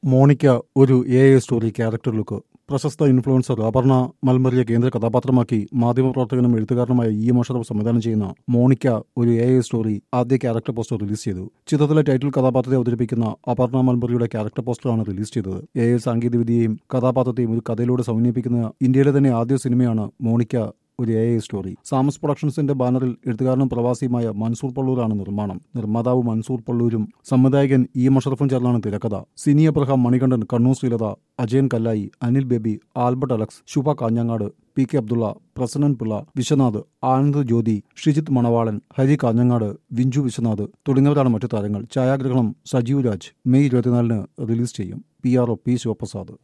Monica ഒരു A I story character look പ്രശസ്ത influencer Aparna മൽമറിയെ കേന്ദ്ര കഥാപാത്രമാക്കി മാധ്യമപ്രവർത്തകനും എഴുത്തുകാരനുമായ ഇ എം അഷറഫ് സംവിധാനം ചെയ്യുന്ന മോണിക്ക ഒരു എ ഐ സ്റ്റോറി ആദ്യ ക്യാരക്ടർ പോസ്റ്റർ റിലീസ് ചെയ്തു ചിത്രത്തിലെ ടൈറ്റിൽ കഥാപാത്രത്തെ അവതരിപ്പിക്കുന്ന അപർണ മൽമറിയുടെ ക്യാരക്ടർ പോസ്റ്ററാണ് റിലീസ് ചെയ്തത് എ ഐ സാങ്കേതികവിദ്യയെയും കഥാപാത്രത്തെയും ഒരു കഥയിലൂടെ സമന്വയിപ്പിക്കുന്ന ഇന്ത്യയിലെ തന്നെ ആദ്യ സിനിമയാണ് മോണിക്ക ഒരു എ ഐ സ്റ്റോറി സാമസ് പ്രൊഡക്ഷൻസിന്റെ ബാനറിൽ എഴുത്തുകാരനും പ്രവാസിയുമായ മൻസൂർ പള്ളൂരാണ് നിർമ്മാണം നിർമ്മാതാവ് മൻസൂർ പള്ളൂരും സംവിധായകൻ ഇ എം അഷറഫും ചേർന്നാണ് തിരക്കഥ സിനി അബ്രഹാം മണികണ്ഠൻ കണ്ണൂർ ശ്രീലത അജയൻ കല്ലായി അനിൽ ബേബി ആൽബർട്ട് അലക്സ് ശുഭ കാഞ്ഞങ്ങാട് പി കെ അബ്ദുള്ള പ്രസന്നൻ പിള്ള വിശ്വനാഥ് ആനന്ദ് ജ്യോതി ഷിജിത് മണവാളൻ ഹരി കാഞ്ഞങ്ങാട് വിഞ്ചു വിശ്വനാഥ് തുടങ്ങിയവരാണ് മറ്റു താരങ്ങൾ ഛായാഗ്രഹണം സജീവ് രാജ് മെയ് ഇരുപത്തിനാലിന് റിലീസ് ചെയ്യും P R O P Sivaprasad